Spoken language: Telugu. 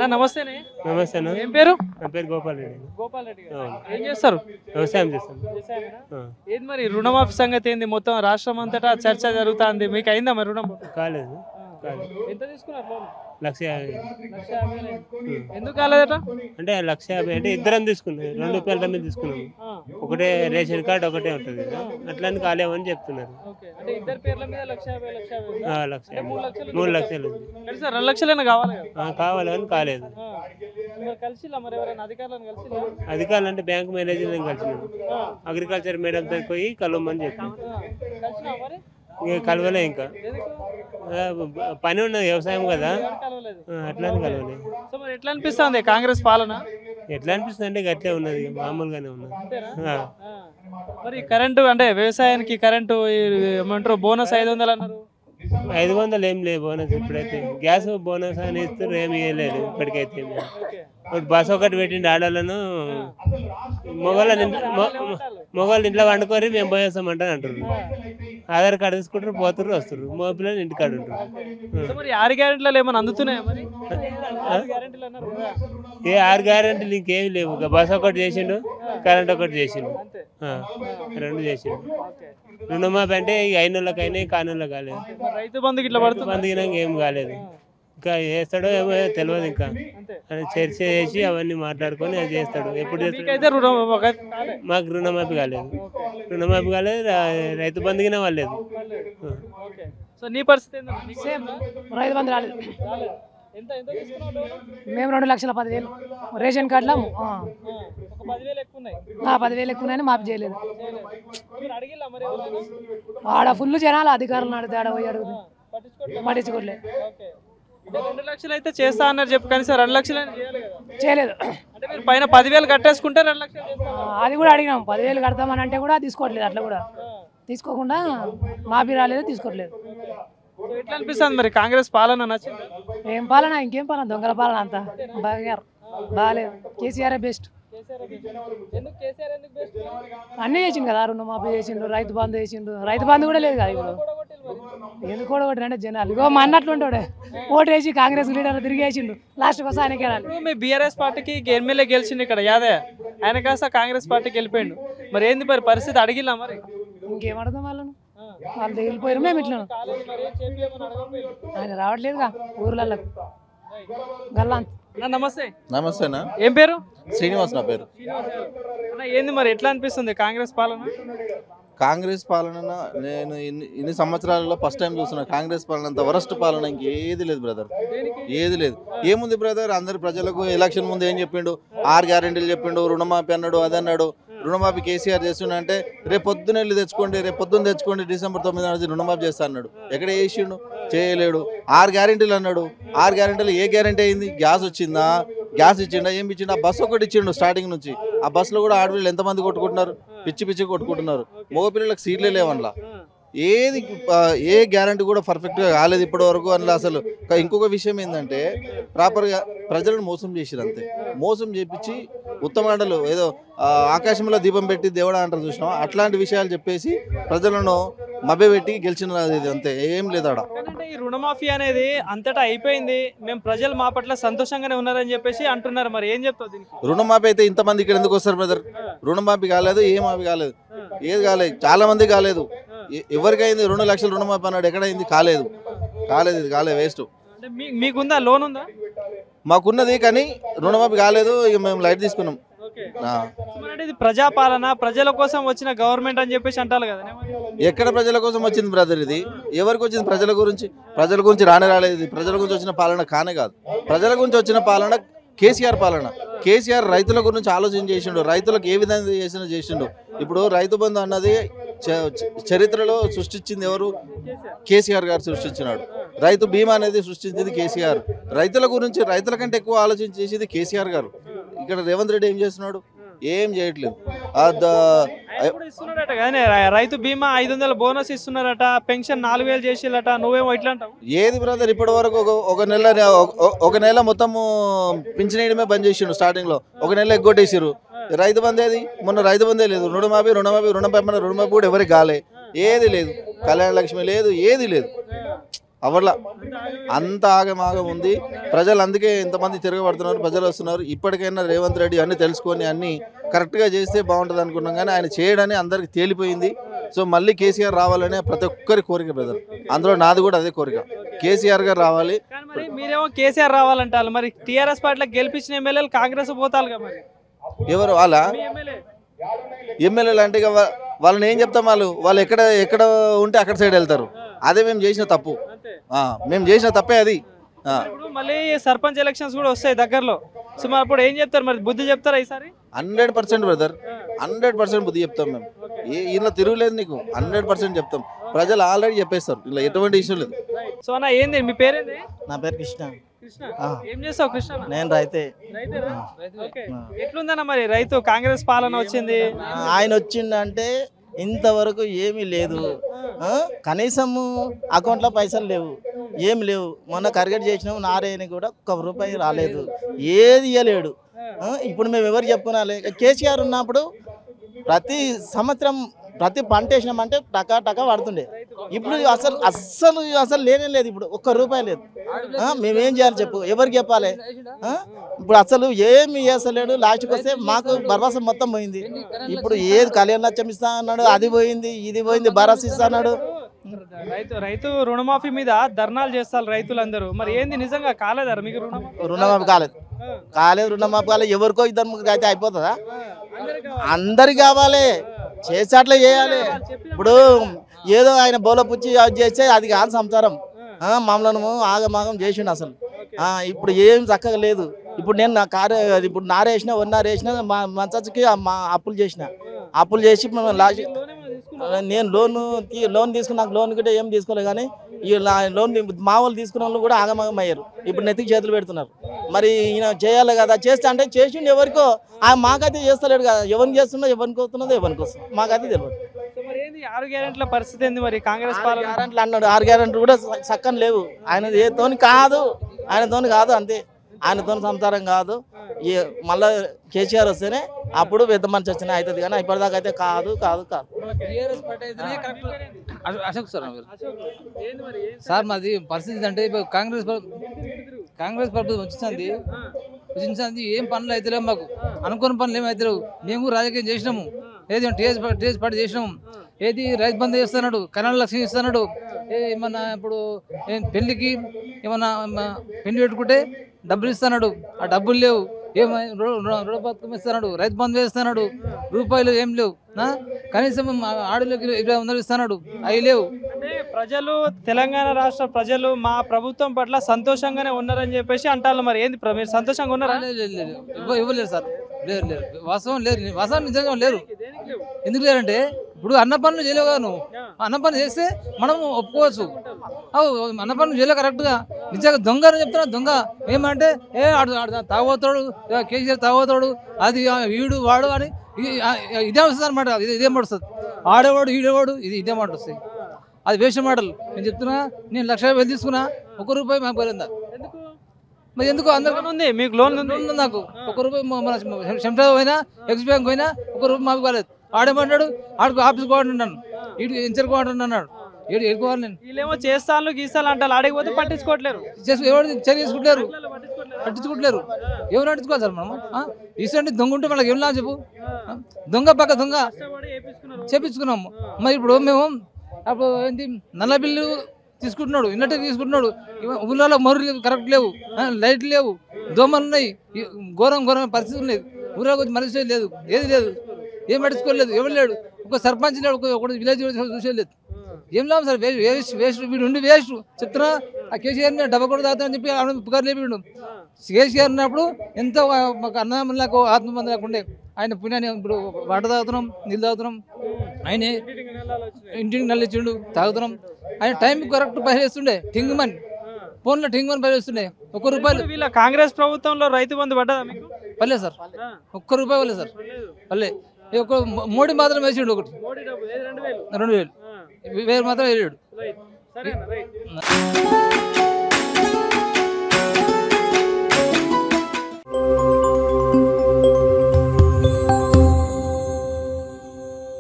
అన్న నమస్తేనే నమస్తే అన్న. ఏం పేరు నా పేరు గోపాల్ రెడ్డి గోపాల్ రెడ్డి గారు. అవును. ఏం చేస్తారు వ్యవసాయం చేస్తాను వ్యవసాయమేనా? ఆ. ఏది మరి రుణమాఫీ సంగతి ఏంది మొత్తం రాష్ట్రం అంతటా చర్చ జరుగుతుంది మీకు అయిందా మరి రుణం కాలేదు కాలేదు ఎంత తీసుకున్నారు లోన్ లక్ష యాభై లక్ష యాభై వేలు అయింది. ఎందుకు కాలేదట అంటే లక్ష యాభై అంటే ఇద్దరం తీసుకున్నాం రెండు రూపాయల మీద తీసుకున్నాము ఆ, ఒకటే రేషన్ కార్డు ఒకటే ఉంటుంది కదా అట్లని కాలేమని చెప్తున్నారు ఓకే అంటే ఇద్దరు పేర్ల మీద లక్ష యాభై లక్ష యాభై ఉందా? ఆ, లక్ష అంటే మూడు లక్షలు మూడు లక్షలు ఉంది అంటే సార్ రెండు లక్షలైనా కావాలి కదా ఆ, కావాలి కానీ కాలేదు ఆ. మరి కలిసిలా మరి ఎవరైనా అధికారులను కలిసిలా అధికారులు అంటే బ్యాంక్ మేనేజర్ కలిసినాము అగ్రికల్చర్ మేడం దగ్గరికి పోయి కలవమని చెప్పినాం కలిసినా మరి ఇంకా కలవలే ఇంకా ఎందుకు ఆ, బ- పని ఉన్నది వ్యవసాయం కదా ఎవరు కలవలేదు ఆ, అట్లని కలవలే సో మరి ఎట్లా అనిపిస్తుంది కాంగ్రెస్ పాలన ఎట్లా అనిపిస్తుంది అంటే గట్లే ఉన్నది ఇక మామూలుగానే ఉన్నది ఆ. ఆ. మరి కరెంటు అంటే వ్యవసాయానికి కరెంటు ఈ ఏమంటారు బోనస్ ఐదు వందలు అన్నారు ఐదు వందలు ఏం లేవు బోనస్ ఇప్పుడైతే గ్యాస్ బోనస్ అని ఇస్తారు ఏమి ఇవ్వలేదు ఇప్పటికైతే ఏమి. ఓకే ఇప్పుడు బస్ ఒకటి పెట్టిండు ఆడోళ్ళను మొగోళ్ళ మొగోళ్ళు ఇంట్లో వండుకొని మేము పోయేస్తామంటే అంటారు ఆధార్ కార్డు తీసుకుంటారు పోతారు వస్తారు మగ పిల్లలు ఇంటికాడ ఉంటారు సో మరి ఆరు గ్యారెంటీలలో ఏమైనా అందుతున్నాయా మరి ఆరు గ్యారెంటీలు అన్నారు కదా. ఏ ఆరు గ్యారెంటీలు ఇంకేమి లేవు ఇక బస్ ఒకటి చేసిండు కరెంట్ ఒకటి చేసిండు అంతే ఆ, రెండు చేసిండు ఓకే రుణమాఫీ అంటే ఇక అయిన వాళ్ళకి అయినాయి కాని వాళ్ళకి కాలేదు మరి రైతు బంధుకి ఇట్లా పడుతుంది బందిగినాక ఏం కాలేదు ఇంకా చేస్తాడో ఏమో తెలియదు ఇంకా అంతే అని చర్చ చేసి అవన్నీ మాట్లాడుకొని అది చేస్తాడు ఎప్పుడు చేస్తాడు మీకైతే రుణం ఒక కాలే. మాకు రుణమాఫీ కాలేదు రుణమాఫీ కాలేదు రా- రైతు బంధుగిన వాళ్ళలేదు ఓకే సో నీ పరిస్థితి ఏంటన్నా? నీకు వచ్చిందా? రైతు బంధు రాలేదు రాలేదు. ఎంత ఎంత తీసుకున్నావు లోను? మేము రెండు లక్షల పదివేలు రేషన్ కార్డులో ఆ, ఆ, ఒక పదివేలు ఎక్కువ ఉన్నాయి ఆ పదివేలు ఎక్కువనైనా మాఫీ చేయలేదు చేయలేదు. మీరు అడిగిల్లా మరి ఎవరైనా ఆడ ఫుల్ జనాలు అధికారులు అడిగితే ఆడ పోయి అడుగుతుంది పట్టించుకోవట్లేదు పట్టించుకోవట్లేదు ఓకే అంటే రెండు లక్షలు అయితే చేస్తా అన్నారు చెప్పు కనీసం రెండు లక్షలు అయినా చేయాలి కదా చేయలేదు అంటే మీరు పైన పదివేలు కట్టేసుకుంటే రెండు లక్షలు ఆ, చేస్తారు అది కూడా అడిగినాం పదివేలు కడతామని అంటే కూడా తీసుకోవట్లేదు అట్లా కూడా తీసుకోకుండా మాఫీ రాలేదు తీసుకోవట్లేదు సో ఎట్లా అనిపిస్తుంది మరి కాంగ్రెస్ పాలన నచ్చింది ఏం పాలన ఇంకేం పాలన దొంగల పాలన అంతా బాగా బాగాలేదు కేసీఆర్ బెస్ట్ కేసీఆర్ ఎందుకు కేసీఆర్ ఎందుకు బెస్ట్ అన్నీ చేసిండు కదా రుణమాఫీ చేసిండు రైతు బంధు చేసిండు రైతు బంధు కూడా లేదు కదా ఇప్పుడు ఎందుకు కూడా ఒకటి అంటే జనాలు ఇగో మా అన్నట్లు ఉంటాడు ఓటు వేసి కాంగ్రెస్ లీడర్ తిరిగేసిండు లాస్ట్కి వస్తే ఆయనకే రాలి ఇప్పుడు మీ బీఆర్ఎస్ పార్టీకి ఎమ్మెల్యే గెలిచిండు ఇక్కడ యాదయ్య ఆయన కాస్త కాంగ్రెస్ పార్టీకి వెళ్ళిపోయిండు మరి ఏంది మరి పరిస్థితి అడిగిల్లా మరి ఇంకేం అడుగుతాం వాళ్ళను వాళ్ళు తగిలిపోయారు మేము ఇట్లా కాలేజ్ మరి చేపియమని అడగకపోయారు. ఆయన రావట్లేదుగా ఊర్లలో గల్లాంత్ అన్న నమస్తే నమస్తేనా ఏం పేరు శ్రీనివాస్ నా పేరు అన్న ఏంది మరి ఎట్లా అనిపిస్తుంది కాంగ్రెస్ పాలన కాంగ్రెస్ పాలన నేను ఇన్ని ఇన్ని సంవత్సరాలలో ఫస్ట్ టైం చూస్తున్నా కాంగ్రెస్ పాలన అంత వరస్ట్ పాలన ఇంకేది లేదు బ్రదర్ ఏది లేదు ఏముంది బ్రదర్ అందరి ప్రజలకు ఎలక్షన్ ముందు ఏం చెప్పిండు ఆరు గ్యారెంటీలు చెప్పిండు రుణమాఫీ అన్నాడు అది అన్నాడు రుణమాఫీ కేసీఆర్ చేస్తుండే అంటే రేపు పొద్దున వెళ్ళి తెచ్చుకోండి రేపు పొద్దున్న తెచ్చుకోండి డిసెంబర్ తొమ్మిది నాడు రుణమాఫీ చేస్తా అన్నాడు ఎక్కడ చేసిండు చేయలేడు ఆరు గ్యారెంటీలు అన్నాడు ఆరు గ్యారెంటీలు ఏ గ్యారెంటీ అయింది గ్యాస్ వచ్చిందా గ్యాస్ ఇచ్చిండా ఏం ఇచ్చిండా బస్సు ఒకటి ఇచ్చిండు స్టార్టింగ్ నుంచి ఆ బస్సులో కూడా ఆడపిల్లలు ఎంతమంది కొట్టుకుంటున్నారు పిచ్చి పిచ్చి కొట్టుకుంటున్నారు మగపిల్లలకు సీట్లే లేవన్లా ఏది ఆ, ఏ గ్యారంటీ కూడా పర్ఫెక్ట్గా కాలేదు ఇప్పటి వరకు అందులో అసలు ఇంకా ఇంకొక విషయం ఏంటంటే ప్రాపర్గా ప్రజలను మోసం చేసిరు అంతే మోసం చేపించి ఉత్తమాటలు ఏదో ఆ, ఆకాశంలో దీపం పెట్టి దేవుడా అంటారు చూసినాం అట్లాంటి విషయాలు చెప్పేసి ప్రజలను మభ్యపెట్టి గెలిచిన ఇది అంతే ఏం లేదు ఆడ ఎందుకంటే ఈ రుణమాఫీ అనేది అంతటా అయిపోయింది మేము ప్రజలు మా పట్ల సంతోషంగానే ఉన్నారని చెప్పేసి అంటున్నారు మరి ఏం చెప్తావు దీనికి రుణమాఫీ అయితే ఇంతమంది ఇక్కడ ఎందుకు వస్తారు బ్రదర్ రుణమాఫీ కాలేదు ఏ మాఫీ కాలేదు ఏది కాలేదు చాలా మంది కాలేదు ఎ- ఎవరికైంది రెండు లక్షలు రుణమాఫీ అన్నాడు ఎక్కడైంది కాలేదు కాలేదు ఇది కాలేదు వేస్ట్ అంటే మీ మీకుందా లోన్ ఉందా మాకున్నది కానీ రుణమాఫీ కాలేదు ఇక మేము లైట్ తీసుకున్నాం ఓకే ఆ. మరి అంటే ఇది ప్రజాపాలన ప్రజల కోసం వచ్చిన గవర్నమెంట్ అని చెప్పేసి అంటారు కదా ఎక్కడ ప్రజల కోసం వచ్చింది బ్రదర్ ఇది ఎవరికి వచ్చింది ప్రజల గురించి ప్రజల గురించి రానే రాలేదు ఇది ప్రజల గురించి వచ్చిన పాలన కానే కాదు ప్రజల గురించి వచ్చిన పాలన కేసీఆర్ పాలన కేసీఆర్ రైతుల గురించి ఆలోచన చేసిండు రైతులకు ఏ విధంగా చేసిన చేసిండు ఇప్పుడు రైతు బంధు అన్నది చ- చ- చరిత్రలో సృష్టించింది ఎవరు కేసీఆర్ గారు సృష్టించినాడు రైతు బీమా అనేది సృష్టించింది కేసీఆర్ రైతుల గురించి రైతుల కంటే ఎక్కువ ఆలోచన చేసేది కేసీఆర్ గారు ఇక్కడ రేవంత్ రెడ్డి ఏం చేస్తున్నాడు ఏం చేయట్లేదు ఆ ద- ఆయన కూడా ఇస్తున్నాడట కానీ రై- రైతు బీమా ఐదు వందల బోనస్ ఇస్తున్నారట పెన్షన్ నాలుగు వేలు చేసిల్లట నువ్వేమో ఇట్లా అంటావు ఏది బ్రదర్ ఇప్పటి వరకు ఒక ఒక నెల ఒక- ఒక నెల మొత్తము పింఛనేయడమే బంద్ చేసిండు స్టార్టింగ్ లో ఒక నెల ఎగ్గొట్టేసిరు రైతు బంధు ఏది మొన్న రైతు బందే లేదు రుణమాఫీ రుణమాఫీ రుణమాఫీ రుణమాఫీ కూడా ఎవరికి కాలే ఏది లేదు కళ్యాణ లక్ష్మి లేదు ఏది లేదు అవర్లా అంత ఆగమాగం ఉంది ప్రజలు అందుకే ఇంతమంది తిరగబడుతున్నారు ప్రజలు వస్తున్నారు ఇప్పటికైనా రేవంత్ రెడ్డి అన్ని తెలుసుకొని అన్ని కరెక్ట్గా చేస్తే బాగుంటుంది అనుకున్నాం కానీ ఆయన చేయడని అందరికి తేలిపోయింది సో మళ్ళీ కేసీఆర్ రావాలనే ప్రతి ఒక్కరి కోరిక బ్రదర్ అందులో నాది కూడా అదే కోరిక కేసీఆర్ గారు రావాలి కానీ మరి మీరేమో కేసీఆర్ రావాలంటారు మరి టీఆర్ఎస్ పార్టీలో గెలిపించిన ఎమ్మెల్యేలు కాంగ్రెస్ పోతారు కదా మరి ఎవరు వాళ్ళ మీ ఎమ్మెల్యే ఎమ్మెల్యేలు అంటే ఇక వా- వాళ్ళని ఏం చెప్తాం వాళ్ళు వాళ్ళు ఎక్కడ ఎక్కడ ఉంటే అక్కడ సైడ్ వెళ్తారు అదే మేము చేసిన తప్పు అంతే ఆ, మేము చేసిన తప్పే అది ఆ, ఇప్పుడు మళ్ళీ సర్పంచ్ ఎలక్షన్స్ కూడా వస్తాయి దగ్గరలో సో మరి అప్పుడు ఏం చెప్తారు మరి బుద్ధి చెప్తారా ఈసారి hundred percent brother hundred percent బుద్ధి చెప్తాం మేము ఏ ఇలా తిరుగులేదు నీకు హండ్రెడ్ పర్సెంట్ చెప్తాం ప్రజలు ఆల్రెడీ చెప్పేస్తారు ఇలా ఎటువంటి ఇష్యూ లేదు సో అన్న ఏంది మీ పేరేంది నా పేరు కృష్ణ కృష్ణ ఆ. ఏం చేస్తావు కృష్ణ అన్న? నేను రైతే రైతేనా? ఓకే. ఎట్లుందన్న మరి రైతు కాంగ్రెస్ పాలన వచ్చింది ఆయన వచ్చిండంటే ఇంతవరకు ఏమీ లేదు ఆ? కనీసము అకౌంట్లో పైసలు లేవు ఏమి లేవు మొన్న కరిగట్ చేసినాము నారేని కూడా ఒక్క రూపాయి రాలేదు ఏది ఇవ్వలేడు ఆ? ఇప్పుడు మేము ఎవరు చెప్పుకోవాలి కేసీఆర్ ఉన్నప్పుడు ప్రతి సంవత్సరం ప్రతి పంట వేసినామంటే టకా టకా పడుతుండే ఇప్పుడు అసలు అస్సలు అసలు లేనే లేదు ఇప్పుడు ఒక్క రూపాయి లేదు ఆ? మేమేం చేయాలి చెప్పు ఎవరికి చెప్పాలి ఆ? ఇప్పుడు అసలు ఏమి చేస్తలేడు లాస్ట్కి వస్తే మాకు భరోసా మొత్తం పోయింది ఇప్పుడు ఏది కళ్యాణ లక్ష్యం ఇస్తా అన్నాడు అది పోయింది ఇది పోయింది భరోసా ఇస్తా అన్నాడు రైతు రైతు రుణమాఫీ మీద ధర్నాలు చేస్తారు రైతులందరూ మరి ఏంది నిజంగా కాలేదారు మీకు రుణమాఫీ రుణమాఫీ కాలేదు కాలేదు రుణమాఫీ కాలేదు ఎవరికో ఇద్దరు ముగ్గురికి అయితే అయిపోతుందా అందరికీ అందరికి కావాలి చేసేట్లే చేయాలి ఇప్పుడు ఏదో ఆయన బోల పుచ్చి అది చేస్తే అది కాదు సంసారం ఆ, మమ్మల్ని ఆగమాగం చేసిండు అసలు ఆ, ఇప్పుడు ఏం చక్కగా లేదు ఇప్పుడు నేను నా కారు ఇప్పుడు నారేసిన వన్నారు వేసిన మా మా చచ్చకి మా అప్పులు చేసిన అప్పులు చేసి మేము లాస్ట్ నేను లోన్ తీ- లోన్ తీసుకున్న నాకు లోన్ కూడా ఏం తీసుకోలేదు కానీ ఈ లా- లోన్ మా వాళ్ళు తీసుకున్న వాళ్ళు కూడా ఆగమాగం అయ్యారు ఇప్పుడు నెత్తికి చేతులు పెడుతున్నారు మరి ఈయన చేయాలి కదా చేస్తా అంటే చేసిండు ఎవరికో ఆ మాకైతే చేస్తలేడు కదా ఎవరికి చేస్తున్నా ఎవరికి వస్తున్నదో ఎవరికి వస్తుంది మాకైతే తెలియదు సో మరి ఏంది ఆరు గ్యారెంట్ల పరిస్థితి ఏంది మరి కాంగ్రెస్ ఆరు పాలన గ్యారెంట్లు అన్నాడు ఆరు గ్యారెంట్లు కూడా స- చక్కని లేవు ఆయన ఏతోని కాదు ఆయనతోని కాదు అంతే ఆయనతో సంసారం కాదు ఈ మళ్ళా కేసీఆర్ వస్తేనే అప్పుడు పెద్ద మనిషి వచ్చినా అవుతుంది కానీ ఇప్పటిదాకా అయితే కాదు కాదు కాదు అశోక్- అశోక్ సార్ నా పేరు. అశోక్, ఏంది మరి ఏం సార్ మాది పరిస్థితి అంటే ఇప్పుడు కాంగ్రెస్ ప్ర- కాంగ్రెస్ ప్రభుత్వం వచ్చింది వచ్చింది ఏం పనులు అయితే మాకు అనుకున్న పనులు ఏమి అయితే మేము రాజకీయం చేసినాము ఏది టీఎస్ టీఎస్ పార్టీ చేసినాము ఏది రైతు బంధు చేస్తున్నాడు కళ్యాణ లక్ష్యం ఇస్తున్నాడు ఏ ఏమన్నా ఇప్పుడు ఏం పెళ్లికి ఏమన్నా మ- పెళ్లి పెట్టుకుంటే డబ్బులు ఇస్తున్నాడు ఆ డబ్బులు లేవు ఏం రు- రు- రుణ పథకం ఇస్తున్నాడు రైతు బంధు వేస్తున్నాడు రూపాయలు ఏం లేవు నా? కనీసం మా ఆడలోకి ఇరవై వందలు ఇస్తున్నాడు అవి లేవు అంటే ప్రజలు తెలంగాణ రాష్ట్ర ప్రజలు మా ప్రభుత్వం పట్ల సంతోషంగానే ఉన్నారని చెప్పేసి అంటారు మరి ఏంది ప్ర- మీరు సంతోషంగా ఉన్నారా లేదు, లేదు, లేదు. ఇవ్వ- ఇవ్వలేరు సార్ లేరు లేరు వాస్తవం లేరు వాస్తవం నిజంగా లేరు ఎందుకు లేరంటే ఇప్పుడు అన్న పనులు చేయలేవు కదా నువ్వు అన్న పనులు చేస్తే మనం ఒప్పుకోవచ్చు అవు అన్న పనులు చేయలేవు కరెక్ట్గా నిజంగా దొంగ అని చెప్తున్నా దొంగ ఏమంటే ఏ ఆడు ఆడు తాగోతాడు ఏ కేసీఆర్ తాగోతాడు అది ఆ వీడు వాడు అని ఇది- ఆ, ఇదే వస్తుంది అనమాట ఇది ఇదే మాట వస్తుంది ఆడేవాడు ఈడేవాడు ఇది ఇదే మాట వస్తుంది అది వేసిన మాటలు నేను చెప్తున్నా నేను లక్ష వేలు తీసుకున్నా ఒక రూపాయి మాకు పోయిందా మరి ఎందుకు అందరికీ లోన్ ఉంది మీకు లోన్ ఉంది ఉంది నాకు ఒక రూపాయి మ- మన శంషాబాద్ పోయినా ఎక్స్ బ్యాంక్ పోయినా ఒక రూపాయి మాకు కాలేదు ఆడేమన్నాడు ఆడికి ఆఫీస్ కోవాలంటున్నాను ఇటు ఇన్సర్ కోవాలంటున్నాడు ఏడు ఎడుకోవాలి నేను వీళ్ళేమో చేస్తాను గీస్తాను అంటారు అడిగిపోతే పట్టించుకోవట్లేరు చేసు ఎవరు చర్య తీసుకుంటారు పట్టించుకుంటలేరు ఎవరు పట్టించుకోవాలి సార్ మనం ఇటువంటి దొంగ ఉంటే మనకి ఏం లా చెప్పు ఆ? దొంగ పక్క దొంగ చేపించుకున్నాము మరి ఇప్పుడు మేము అప్పుడు ఏంటి నల్ల బిల్లు తీసుకుంటున్నాడు ఇన్నట్టు తీసుకుంటున్నాడు ఇవ- ఊళ్ళలో మరులు కరెక్ట్ లేవు ఆ, లైట్లు లేవు దోమలు ఉన్నాయి ఈ ఘోరం ఘోరమైన పరిస్థితి లేదు ఊళ్ళో వచ్చి మనిషి లేదు ఏది లేదు ఏం పట్టించుకోలేదు ఎవరు లేడు ఒక సర్పంచ్ లేడు ఒక ఒకటి విలేజ్ చూసేది లేదు ఏం లాభం సార్ వేస్ట్ వేస్ట్ వేస్ట్ వీడు ఉండి వేస్ట్ చెప్తున్నా ఆ కేసీఆర్ మీద డబ్బా కూడా తాగుతా అని చెప్పి ఆవిడ పుకారు లేపిండు కేసీఆర్ ఉన్నప్పుడు ఎంతో ఆ- మాకు అన్నదమ్ములకు ఆత్మబంధం లేకుండే ఆయన పుణ్యాన్ని ఇప్పుడు వాటర్ తాగుతున్నాం నీళ్ళు తాగుతున్నాం ఆయన ఇంటికి నల్లిచ్చిండు తాగుతున్నాం ఆయన టైం కరెక్ట్ పైలేస్తుండే టింగ్ మన్ ఫోన్లో టింగ్ మన్ పైలేస్తుండే ఒక్క రూపాయలు వీళ్ళ కాంగ్రెస్ ప్రభుత్వంలో రైతు బంధు పడ్డదా మీకు పర్లేదు సార్ ఒక్క రూపాయి పర్లేదు సార్ పర్లే ఈ ఒక్క మో- మోడీ మాత్రం వేసిండు ఒకటి మోడీ డబ్బు ఏది రెండు వేలు రెండు వేలు వేరు మాత్రం వేసాడు రైట్ సరేనా రైట్